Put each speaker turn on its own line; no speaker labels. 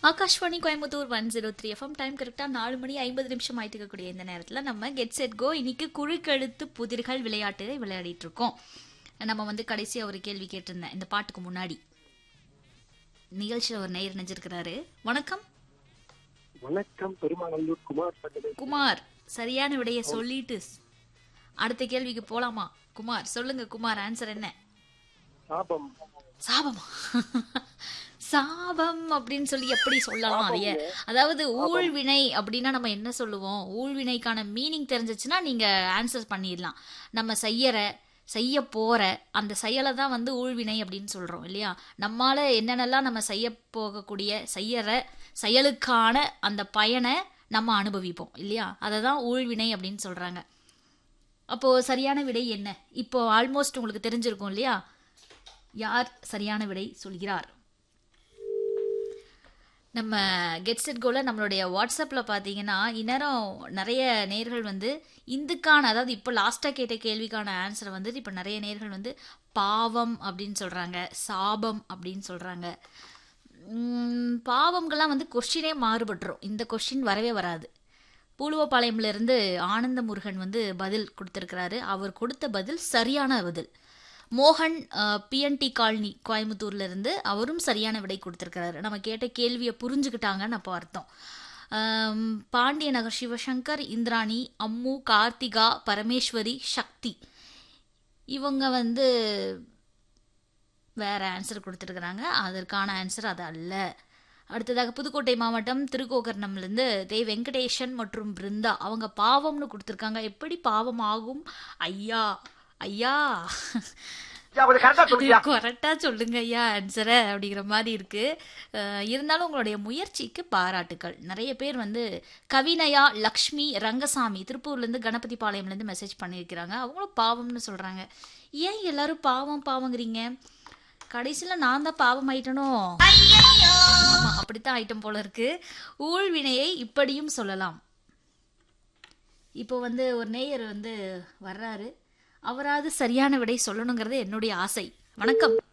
Akashvani Coimbatore one zero three FM time கரெக்டாக நாலு மணி ஐம்பது நிமிஷம் ஆயிட்டு இருக்கக்கூடிய இந்த நேரத்தில் நம்ம கெட் செட் கோ இன்னைக்கு குழுக்கெழுத்து புதிர்கள் விளையாட்டு விளையாடிட்டு இருக்கோம் நம்ம வந்து கடைசியாக ஒரு கேள்வி கேட்டிருந்தேன் இந்த பாட்டுக்கு முன்னாடி நிகழ்ச்சியில் ஒரு நேயர் நினைஞ்சிருக்கிறாரு வணக்கம்
வணக்கம் பெருமாநல்லூர் குமார் பட்டேல்
குமார் சரியான விடையை சொல்லிட்டு அடுத்த கேள்விக்கு போலாமா குமார் சொல்லுங்க குமார் ஆன்சர் என்ன
சாபம்
சாபமா சாபம் அப்படின்னு சொல்லி எப்படி சொல்லலாம் அதைய அதாவது ஊழ்வினை அப்படின்னா நம்ம என்ன சொல்லுவோம் ஊழ்வினைக்கான மீனிங் தெரிஞ்சிச்சுன்னா நீங்க ஆன்சர் பண்ணிடலாம் நம்ம செய்யற செய்ய போற அந்த செயலை தான் வந்து ஊழ்வினை அப்படின்னு சொல்றோம் இல்லையா நம்மால என்னென்னலாம் நம்ம செய்ய போகக்கூடிய செய்யற செயலுக்கான அந்த பயனை நம்ம அனுபவிப்போம் இல்லையா அதை தான் ஊழ்வினை அப்படின்னு சொல்றாங்க அப்போ சரியான விடை என்ன இப்போ ஆல்மோஸ்ட் உங்களுக்கு தெரிஞ்சிருக்கும் இல்லையா யார் சரியான விடை சொல்கிறார் நம்ம கெட் செட் கோல நம்மளுடைய வாட்ஸ்அப்பில் பார்த்தீங்கன்னா இந்நேரம் நிறைய நேர்கள் வந்து இந்துக்கான அதாவது இப்போ லாஸ்ட்டாக கேட்ட கேள்விக்கான ஆன்சரை வந்து இப்போ நிறைய நேர்கள் வந்து பாவம் அப்படின்னு சொல்கிறாங்க சாபம் அப்படின்னு சொல்கிறாங்க பாவம்கெல்லாம் வந்து கொஸ்டினே மாறுபட்டுரும் இந்த கொஸ்டின் வரவே வராது பூலுவப்பாளையம்ல இருந்து ஆனந்த முருகன் வந்து பதில் கொடுத்துருக்கிறாரு அவர் கொடுத்த பதில் சரியான பதில் மோகன் பிஎன்டி காலனி கோயம்புத்தூர்ல இருந்து அவரும் சரியான விடை கொடுத்துருக்கிறாரு நம்ம கேட்ட கேள்வியை புரிஞ்சுக்கிட்டாங்கன்னு அப்போ அர்த்தம் ஆம், பாண்டிய நகர் சிவசங்கர் இந்திராணி அம்மு கார்த்திகா பரமேஸ்வரி சக்தி இவங்க வந்து வேற ஆன்சர் கொடுத்துருக்குறாங்க அதற்கான ஆன்சர் அது அல்ல அடுத்ததாக புதுக்கோட்டை மாவட்டம் திருக்கோகர்ணம்லேருந்து தே வெங்கடேஷன் மற்றும் பிருந்தா அவங்க பாவம்னு கொடுத்துருக்காங்க எப்படி பாவம் ஆகும் ஐயா ஐயா கரெக்டாக சொல்லுங்க ஐயா ஆன்சரை அப்படிங்கிற மாதிரி இருக்கு அஹ் இருந்தாலும் உங்களுடைய முயற்சிக்கு பாராட்டுக்கள் நிறைய பேர் வந்து கவினயா லக்ஷ்மி ரங்கசாமி திருப்பூர்லேருந்து கணபதி பாளையம்லேருந்து மெசேஜ் பண்ணியிருக்கிறாங்க அவங்களும் பாவம்னு சொல்கிறாங்க ஏன் எல்லாரும் பாவம் பாவங்கிறீங்க கடைசியில் நான் தான் பாவம் ஆயிட்டனோ ஆமா அப்படித்தான் ஐட்டம் போல இருக்கு ஊழ்வினையை இப்படியும் சொல்லலாம் இப்போ வந்து ஒரு நேயர் வந்து வர்றாரு அவராவது சரியான விடை சொல்லணுங்கிறது என்னுடைய ஆசை வணக்கம்